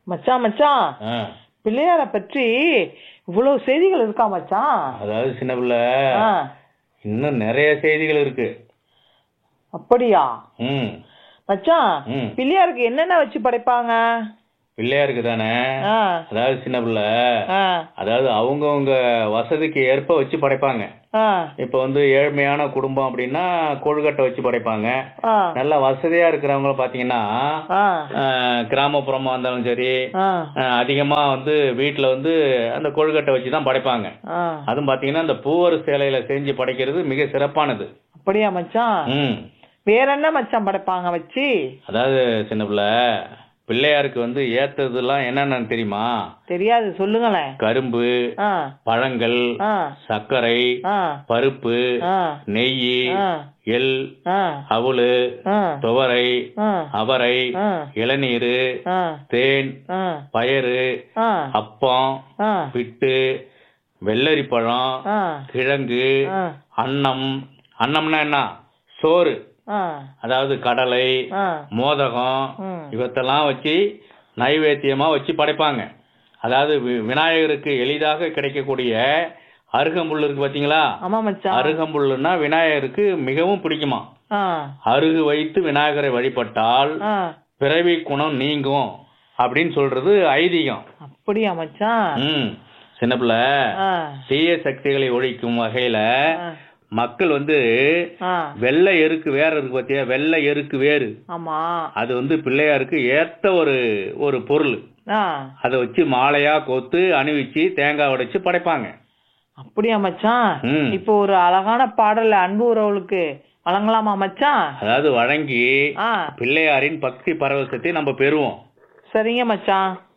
மச்சான் மச்சான் ஆ. பிள்ளையார பற்றி இவ்வளவு செய்திகள் இருக்கா மச்சான் அதாவது சின்ன பிள்ளை ஆ, இன்னும் நிறைய செய்திகள் இருக்கு அப்படியா ம் மச்சான் ம். பிள்ளையாருக்கு என்னென்ன வச்சு படைப்பாங்க பிள்ளையாருக்கு தானே ஆ, அதாவது சின்ன பிள்ளை ஆ, அதாவது அவங்கவுங்க வசதிக்கு ஏற்ப வச்சு படைப்பாங்க ஆ, இப்போ வந்து ஏழ்மையான குடும்பம் அப்படின்னா கொழுக்கட்டை வச்சு படைப்பாங்க ஆ, நல்ல வசதியா இருக்கிறவங்கள பாத்தீங்கன்னா ஆ, ஆஹ், கிராமப்புறமா இருந்தாலும் சரி ஆ, ஆஹ், அதிகமா வந்து வீட்டுல வந்து அந்த கொழுக்கட்டை வச்சு தான் படைப்பாங்க ஆ. அதுவும் பாத்தீங்கன்னா அந்த பூவர சேலையில செஞ்சு படைக்கிறது மிக சிறப்பானது அப்படியா மச்சான் ம் வேற என்ன மச்சான் படைப்பாங்க வச்சு அதாவது சின்ன பிள்ளை பிள்ளையாருக்கு வந்து ஏத்ததெல்லாம் என்னென்னு தெரியுமா தெரியாது சொல்லுங்களேன் கரும்பு ஆ, பழங்கள் ஆ, சர்க்கரை ஆ, பருப்பு ஆ, நெய் ஆ, எள் ஆ, அவலு ஆ, துவரை ஆ, அவரை ஆ, இளநீர் ஆ, தேன் ஆ, பயறு ஆ, அப்பம் ஆ, பிட்டு வெள்ளரி பழம் ஆ, கிழங்கு ஆ, அன்னம் அன்னம்னா என்ன சோறு ஆ, அதாவது கடலை ஆ, மோதகம் ம். இவத்தெல்லாம் வச்சு நைவேத்தியமா வச்சு படைப்பாங்க அதாவது வி- விநாயகருக்கு எளிதாக கிடைக்கக்கூடிய அருகம்புல் இருக்கு பாத்தீங்களா ஆமா மச்சான் அருகம்புல்லுன்னா விநாயகருக்கு மிகவும் பிடிக்குமா ஆ, அருகு வைத்து விநாயகரை வழிபட்டால் ஆ, பிறவி குணம் நீங்கும் அப்படின்னு சொல்றது ஐதீகம் அப்படியா மச்சான் ம் சின்ன பிள்ளை ஆ, தீய சக்திகளை ஒழிக்கும் வகையில ஆ, மக்கள் வந்து ஆ, வெள்ளை எருக்கு வேறு இருக்கு பாத்தியா வெள்ளை எருக்கு வேறு ஆமா அது வந்து பிள்ளையாருக்கு ஏத்த ஒரு ஒரு பொருள் ஆ, அதை வச்சு மாலையா கோத்து அணிவிச்சு தேங்காய் உடைச்சு படைப்பாங்க அப்படியா மச்சான் ம். இப்போ ஒரு அழகான பாடல் அன்பு உறவுகளுக்கு வழங்கலாமா மச்சான் அதாவது வழங்கி ஆ பிள்ளையாரின் பக்தி பரவசத்தை நம்ம பெறுவோம் சரிங்க மச்சான்